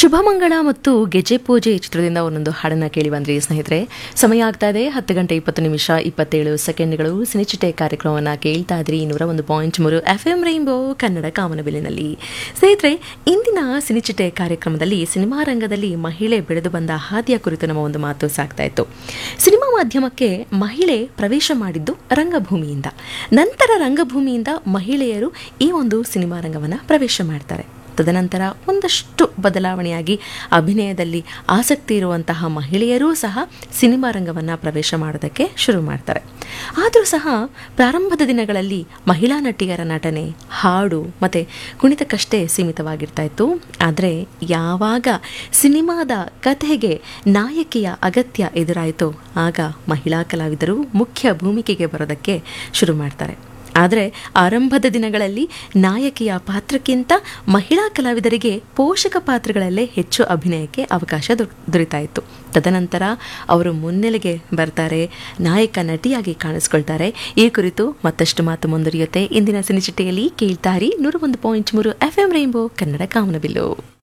ಶುಭಮಂಗಳ ಮತ್ತು ಗೆಜೆ ಪೂಜೆ ಚಿತ್ರದಿಂದ ಒಂದೊಂದು ಹಾಡನ್ನ ಕೇಳಿ ಬಂದ್ರಿ ಸ್ನೇಹಿತರೆ ಸಮಯ ಆಗ್ತಾ ಇದೆ ಹತ್ತು ಗಂಟೆ ಇಪ್ಪತ್ತು ನಿಮಿಷ ಇಪ್ಪತ್ತೇಳು ಸೆಕೆಂಡ್ಗಳು ಸಿನಿಚಿಟೆ ಕಾರ್ಯಕ್ರಮವನ್ನು ಕೇಳ್ತಾ ಇದ್ರಿ ನೂರ ಒಂದು ಪಾಯಿಂಟ್ ಮೂರು ಎಫ್ ಎಂ ರೈನ್ಬೋ ಕನ್ನಡ ಕಾಮನಬಿಲ್ಲಿನಲ್ಲಿ ಸ್ನೇಹಿತರೆ ಇಂದಿನ ಸಿನಿಚಿಟೆ ಕಾರ್ಯಕ್ರಮದಲ್ಲಿ ಸಿನಿಮಾ ರಂಗದಲ್ಲಿ ಮಹಿಳೆ ಬೆಳೆದು ಬಂದ ಹಾದಿಯ ಕುರಿತು ನಮ್ಮ ಒಂದು ಮಾತು ಸಾಗ್ತಾ ಇತ್ತು ಸಿನಿಮಾ ಮಾಧ್ಯಮಕ್ಕೆ ಮಹಿಳೆ ಪ್ರವೇಶ ಮಾಡಿದ್ದು ರಂಗಭೂಮಿಯಿಂದ ನಂತರ ರಂಗಭೂಮಿಯಿಂದ ಮಹಿಳೆಯರು ಈ ಒಂದು ಸಿನಿಮಾ ರಂಗವನ್ನು ಪ್ರವೇಶ ಮಾಡ್ತಾರೆ ತದನಂತರ ಒಂದಷ್ಟು ಬದಲಾವಣೆಯಾಗಿ ಅಭಿನಯದಲ್ಲಿ ಆಸಕ್ತಿ ಇರುವಂತಹ ಮಹಿಳೆಯರೂ ಸಹ ಸಿನಿಮಾ ರಂಗವನ್ನು ಪ್ರವೇಶ ಮಾಡೋದಕ್ಕೆ ಶುರು ಮಾಡ್ತಾರೆ ಆದರೂ ಸಹ ಪ್ರಾರಂಭದ ದಿನಗಳಲ್ಲಿ ಮಹಿಳಾ ನಟಿಯರ ನಟನೆ ಹಾಡು ಮತ್ತು ಕುಣಿತಕ್ಕಷ್ಟೇ ಸೀಮಿತವಾಗಿರ್ತಾ ಇತ್ತು ಆದರೆ ಯಾವಾಗ ಸಿನಿಮಾದ ಕಥೆಗೆ ನಾಯಕಿಯ ಅಗತ್ಯ ಎದುರಾಯಿತೋ ಆಗ ಮಹಿಳಾ ಕಲಾವಿದರು ಮುಖ್ಯ ಭೂಮಿಕೆಗೆ ಬರೋದಕ್ಕೆ ಶುರು ಮಾಡ್ತಾರೆ ಆದರೆ ಆರಂಭದ ದಿನಗಳಲ್ಲಿ ನಾಯಕಿಯ ಪಾತ್ರಕ್ಕಿಂತ ಮಹಿಳಾ ಕಲಾವಿದರಿಗೆ ಪೋಷಕ ಪಾತ್ರಗಳಲ್ಲೇ ಹೆಚ್ಚು ಅಭಿನಯಕ್ಕೆ ಅವಕಾಶ ದೊರ ದೊರೀತಾ ಇತ್ತು ತದನಂತರ ಅವರು ಮುನ್ನೆಲೆಗೆ ಬರ್ತಾರೆ ನಾಯಕ ನಟಿಯಾಗಿ ಕಾಣಿಸ್ಕೊಳ್ತಾರೆ ಈ ಕುರಿತು ಮತ್ತಷ್ಟು ಮಾತು ಮುಂದುವರಿಯುತ್ತೆ ಇಂದಿನ ಸಿನಿಚಿಟ್ಟೆಯಲ್ಲಿ ಕೇಳ್ತಾರಿ ನೂರ ಒಂದು ಪಾಯಿಂಟ್ ಮೂರು ಎಫ್ ಎಂ ರೈನ್ಬೋ ಕನ್ನಡ ಕಾಮನಬಿಲ್ಲು